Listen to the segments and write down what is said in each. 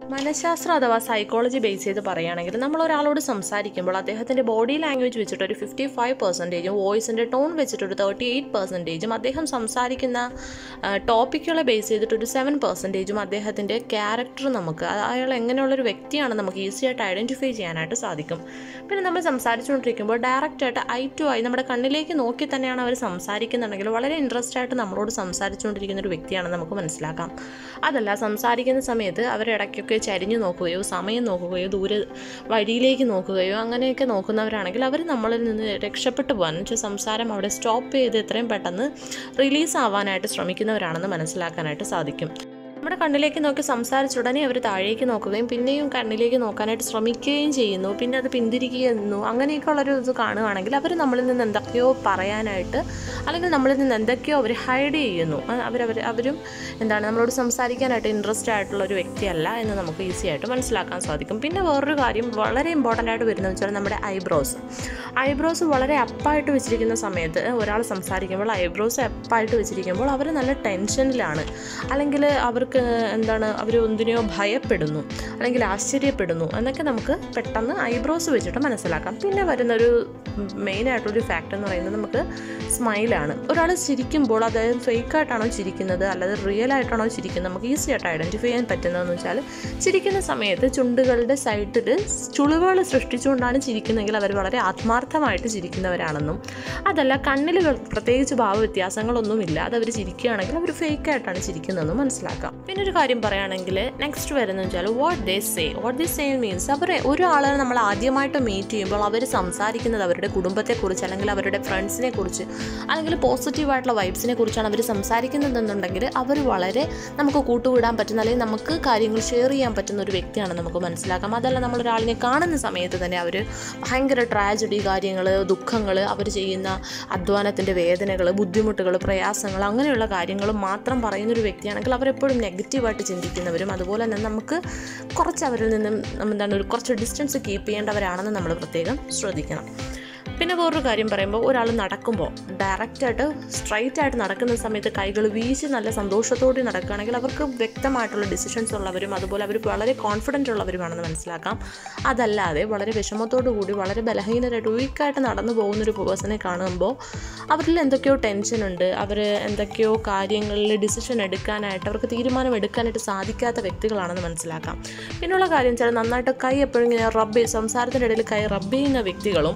മനഃശാസ്ത്രം അഥവാ psychology base ചെയ്ത് പറയുകയാണെങ്കിൽ നമ്മൾ ഒരാളോട് സംസാരിക്കുമ്പോൾ അദ്ദേഹത്തിൻ്റെ ബോഡി ലാംഗ്വേജ് വെച്ചിട്ട് ഒരു ഫിഫ്റ്റി ഫൈവ് പെർസെൻറ്റേജും വോയിസിൻ്റെ ടോൺ വെച്ചിട്ട് ഒരു തേർട്ടി എയ്റ്റ് പെർസെൻറ്റേജും അദ്ദേഹം സംസാരിക്കുന്ന ടോപ്പിക്കുകളെ ബേസ് ചെയ്തിട്ട് ഒരു സെവൻ പെർസെൻറ്റേജും അദ്ദേഹത്തിൻ്റെ ക്യാരക്ടർ നമുക്ക് അത് അയാൾ എങ്ങനെയുള്ളൊരു വ്യക്തിയാണ് നമുക്ക് ഈസി ആയിട്ട് ഐഡൻറ്റിഫൈ ചെയ്യാനായിട്ട് സാധിക്കും പിന്നെ നമ്മൾ സംസാരിച്ചുകൊണ്ടിരിക്കുമ്പോൾ ഡയറക്റ്റായിട്ട് ഐ ടു ഐ നമ്മുടെ കണ്ണിലേക്ക് നോക്കി തന്നെയാണ് അവർ സംസാരിക്കുന്നുണ്ടെങ്കിൽ വളരെ ഇൻട്രസ്റ്റ് ആയിട്ട് നമ്മളോട് സംസാരിച്ചുകൊണ്ടിരിക്കുന്ന ഒരു വ്യക്തിയാണെന്ന് നമുക്ക് മനസ്സിലാക്കാം അതല്ല സംസാരിക്കുന്ന സമയത്ത് അവരിടയ്ക്കൊക്കെ ചരിഞ്ഞു നോക്കുകയോ സമയം നോക്കുകയോ ദൂരെ വഴിയിലേക്ക് നോക്കുകയോ അങ്ങനെയൊക്കെ നോക്കുന്നവരാണെങ്കിൽ അവർ നമ്മളിൽ നിന്ന് രക്ഷപ്പെട്ടു പോകാൻ എന്ന് വെച്ചാൽ സംസാരം അവിടെ സ്റ്റോപ്പ് ചെയ്ത് എത്രയും പെട്ടെന്ന് റിലീസ് ആവാനായിട്ട് ശ്രമിക്കുന്നവരാണെന്ന് മനസ്സിലാക്കാനായിട്ട് സാധിക്കും നമ്മുടെ കണ്ണിലേക്ക് നോക്കി സംസാരിച്ച ഉടനെ അവർ താഴേക്ക് നോക്കുകയും പിന്നെയും കണ്ണിലേക്ക് നോക്കാനായിട്ട് ശ്രമിക്കുകയും ചെയ്യുന്നു പിന്നെ അത് പിന്തിരിക്കുന്നു അങ്ങനെയൊക്കെ ഉള്ളൊരു ഇത് കാണുകയാണെങ്കിൽ അവർ നമ്മളിൽ നിന്ന് എന്തൊക്കെയോ പറയാനായിട്ട് അല്ലെങ്കിൽ നമ്മളിൽ നിന്ന് എന്തൊക്കെയോ അവർ ഹൈഡ് ചെയ്യുന്നു അവരവർ അവരും എന്താണ് നമ്മളോട് സംസാരിക്കാനായിട്ട് ഇൻട്രസ്റ്റ് ആയിട്ടുള്ള ഒരു വ്യക്തിയല്ല എന്ന് നമുക്ക് ഈസി ആയിട്ട് മനസ്സിലാക്കാൻ സാധിക്കും പിന്നെ വേറൊരു കാര്യം വളരെ ഇമ്പോർട്ടൻ്റ് ആയിട്ട് വരുന്നത് വെച്ചാൽ നമ്മുടെ ഐബ്രോസ് ഐബ്രോസ് വളരെ അപ്പായിട്ട് വെച്ചിരിക്കുന്ന സമയത്ത് ഒരാൾ സംസാരിക്കുമ്പോൾ ഐബ്രോസ് അപ്പായിട്ട് വെച്ചിരിക്കുമ്പോൾ അവർ നല്ല ടെൻഷനിലാണ് അല്ലെങ്കിൽ അവർക്ക് എന്താണ് അവർ എന്തിനെയോ ഭയപ്പെടുന്നു അല്ലെങ്കിൽ ആശ്ചര്യപ്പെടുന്നു എന്നൊക്കെ നമുക്ക് പെട്ടെന്ന് ഐബ്രോസ് വെച്ചിട്ട് മനസ്സിലാക്കാം പിന്നെ വരുന്നൊരു മെയിനായിട്ടൊരു ഫാക്റ്റ് എന്ന് പറയുന്നത് നമുക്ക് സ്മൈലാണ് ഒരാൾ ചിരിക്കുമ്പോൾ അതായത് ഫേക്കായിട്ടാണോ ചിരിക്കുന്നത് അല്ലാതെ റിയൽ ആയിട്ടാണോ ചിരിക്കുന്നത് നമുക്ക് ഈസി ആയിട്ട് ഐഡൻറ്റിഫൈ ചെയ്യാൻ പറ്റുന്നതെന്ന് വെച്ചാൽ ചിരിക്കുന്ന സമയത്ത് ചുണ്ടുകളുടെ സൈഡിൽ ചുളിവുകൾ സൃഷ്ടിച്ചുകൊണ്ടാണ് ചിരിക്കുന്നതെങ്കിൽ അവർ വളരെ ആത്മാർത്ഥമായിട്ട് ചിരിക്കുന്നവരാണെന്നും അതല്ല കണ്ണിൽ പ്രത്യേകിച്ച് ഭാവ വ്യത്യാസങ്ങളൊന്നുമില്ല അത് അവർ ചിരിക്കുകയാണെങ്കിൽ അവർ ഫേക്കായിട്ടാണ് ചിരിക്കുന്നതെന്ന് മനസ്സിലാക്കാം പിന്നെ ഒരു കാര്യം പറയുകയാണെങ്കിൽ നെക്സ്റ്റ് വരുന്നത് വെച്ചാൽ what they say what they say means അവർ ഒരാളെ നമ്മൾ ആദ്യമായിട്ട് മീറ്റ് ചെയ്യുമ്പോൾ അവർ സംസാരിക്കുന്നത് അവരുടെ കുടുംബത്തെക്കുറിച്ച് അല്ലെങ്കിൽ അവരുടെ ഫ്രണ്ട്സിനെ കുറിച്ച് അല്ലെങ്കിൽ പോസിറ്റീവായിട്ടുള്ള വൈബ്സിനെ കുറിച്ചാണ് അവർ സംസാരിക്കുന്നതെന്നുണ്ടെങ്കിൽ അവർ വളരെ നമുക്ക് കൂട്ടുകൂടാൻ പറ്റുന്ന അല്ലെങ്കിൽ നമുക്ക് കാര്യങ്ങൾ ഷെയർ ചെയ്യാൻ പറ്റുന്ന ഒരു വ്യക്തിയാണ് നമുക്ക് മനസ്സിലാക്കാം അതല്ല നമ്മൾ ഒരാളിനെ കാണുന്ന സമയത്ത് തന്നെ അവർ ഭയങ്കര ട്രാജഡി കാര്യങ്ങൾ ദുഃഖങ്ങൾ അവർ ചെയ്യുന്ന അധ്വാനത്തിൻ്റെ വേദനകൾ ബുദ്ധിമുട്ടുകൾ പ്രയാസങ്ങൾ അങ്ങനെയുള്ള കാര്യങ്ങൾ മാത്രം പറയുന്നൊരു വ്യക്തിയാണെങ്കിൽ അവരെപ്പോഴും നെഗറ്റീവായിട്ട് ചിന്തിക്കുന്നവരും അതുപോലെ തന്നെ നമുക്ക് കുറച്ച് അവരിൽ നിന്നും എന്താണ് ഒരു കുറച്ച് ഡിസ്റ്റൻസ് കീപ്പ് ചെയ്യേണ്ടവരാണെന്ന് നമ്മൾ പ്രത്യേകം ശ്രദ്ധിക്കണം പിന്നെ വേറൊരു കാര്യം പറയുമ്പോൾ ഒരാൾ നടക്കുമ്പോൾ ഡയറക്റ്റായിട്ട് സ്ട്രൈറ്റ് ആയിട്ട് നടക്കുന്ന സമയത്ത് കൈകൾ വീശി നല്ല സന്തോഷത്തോടെ നടക്കുകയാണെങ്കിൽ അവർക്ക് വ്യക്തമായിട്ടുള്ള ഡിസിഷൻസ് ഉള്ളവരും അതുപോലെ അവർ വളരെ കോൺഫിഡൻ്റ് ഉള്ളവരുമാണെന്ന് മനസ്സിലാക്കാം അതല്ലാതെ വളരെ വിഷമത്തോടു കൂടി വളരെ ബലഹീനരായിട്ട് വീക്കായിട്ട് നടന്നു പോകുന്നൊരു പേഴ്സണെ കാണുമ്പോൾ അവരിൽ എന്തൊക്കെയോ ടെൻഷനുണ്ട് അവർ എന്തൊക്കെയോ കാര്യങ്ങളിൽ ഡിസിഷൻ എടുക്കാനായിട്ട് അവർക്ക് തീരുമാനം എടുക്കാനായിട്ട് സാധിക്കാത്ത വ്യക്തികളാണെന്ന് മനസ്സിലാക്കാം പിന്നെയുള്ള കാര്യം വെച്ചാൽ നന്നായിട്ട് കൈ എപ്പോഴും ഇങ്ങനെ റബ്ബ് ചെയ്ത് സംസാരത്തിൻ്റെ ഇടയിൽ കൈ റബ്ബ് ചെയ്യുന്ന വ്യക്തികളും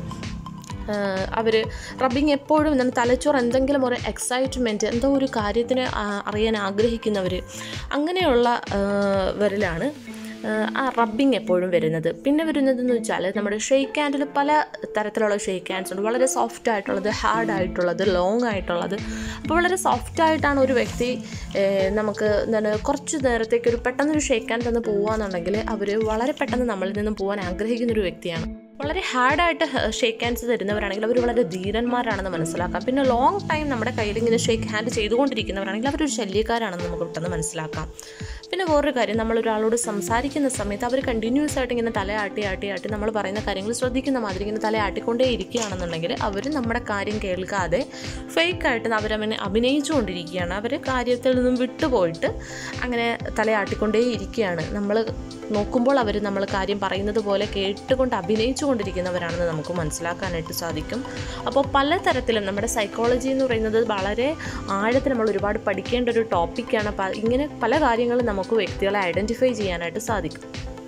അവർ റബ്ബിങ് എപ്പോഴും എന്താണ് തലച്ചോറ് എന്തെങ്കിലും ഒരു എക്സൈറ്റ്മെൻറ്റ് എന്തോ ഒരു കാര്യത്തിന് അറിയാൻ ആഗ്രഹിക്കുന്നവർ അങ്ങനെയുള്ള വരിലാണ് ആ റബ്ബിങ് എപ്പോഴും വരുന്നത് പിന്നെ വരുന്നതെന്ന് വെച്ചാൽ നമ്മുടെ ഷെയ്ക്ക് ഹാൻഡിൽ പല തരത്തിലുള്ള ഷെയ്ക്ക് ഹാൻഡ്സ് ഉണ്ട് വളരെ സോഫ്റ്റ് ആയിട്ടുള്ളത് ഹാർഡ് ആയിട്ടുള്ളത് ലോങ് ആയിട്ടുള്ളത് അപ്പോൾ വളരെ സോഫ്റ്റ് ആയിട്ടാണ് ഒരു വ്യക്തി നമുക്ക് എന്താണ് കുറച്ച് നേരത്തേക്ക് ഒരു പെട്ടെന്നൊരു ഷെയ്ക്ക് ഹാൻഡ് തന്ന് പോവുകയെന്നുണ്ടെങ്കിൽ അവർ വളരെ പെട്ടെന്ന് നമ്മളിൽ നിന്നും പോകാൻ ആഗ്രഹിക്കുന്ന ഒരു വ്യക്തിയാണ് വളരെ ഹാർഡായിട്ട് ഷേക്ക് ഹാൻഡ്സ് തരുന്നവരാണെങ്കിൽ അവർ വളരെ ധീരന്മാരാണെന്ന് മനസ്സിലാക്കാം പിന്നെ ലോങ് ടൈം നമ്മുടെ കയ്യിൽ ഇങ്ങനെ ഷേക്ക് ഹാൻഡ് ചെയ്തുകൊണ്ടിരിക്കുന്നവരാണെങ്കിൽ അവരൊരു ശല്യക്കാരാണെന്ന് നമുക്ക് പെട്ടെന്ന് മനസ്സിലാക്കാം പിന്നെ വേറൊരു കാര്യം നമ്മൾ ഒരാളോട് സംസാരിക്കുന്ന സമയത്ത് അവർ കണ്ടിന്യൂസ് ആയിട്ട് ഇങ്ങനെ തല ആട്ടി ആട്ടി ആട്ടി നമ്മൾ പറയുന്ന കാര്യങ്ങൾ ശ്രദ്ധിക്കുന്ന മാതിരി ഇങ്ങനെ തല ആട്ടിക്കൊണ്ടേ ഇരിക്കുകയാണെന്നുണ്ടെങ്കിൽ അവർ നമ്മുടെ കാര്യം കേൾക്കാതെ ഫേക്കായിട്ട് അവരവനെ അഭിനയിച്ചുകൊണ്ടിരിക്കുകയാണ് അവർ കാര്യത്തിൽ നിന്നും വിട്ടുപോയിട്ട് അങ്ങനെ തലയാട്ടിക്കൊണ്ടേ ഇരിക്കുകയാണ് നമ്മൾ നോക്കുമ്പോൾ അവർ നമ്മൾ കാര്യം പറയുന്നത് പോലെ കേട്ടുകൊണ്ട് അഭിനയിച്ചു കൊണ്ടിരിക്കുന്നവരാണെന്ന് നമുക്ക് മനസ്സിലാക്കാനായിട്ട് സാധിക്കും അപ്പോൾ പലതരത്തിലും നമ്മുടെ സൈക്കോളജി എന്ന് പറയുന്നത് വളരെ ആഴത്തിൽ നമ്മൾ ഒരുപാട് പഠിക്കേണ്ട ഒരു ടോപ്പിക്കാണ് ഇങ്ങനെ പല കാര്യങ്ങളും നമുക്ക് വ്യക്തികളെ ഐഡൻറ്റിഫൈ ചെയ്യാനായിട്ട് സാധിക്കും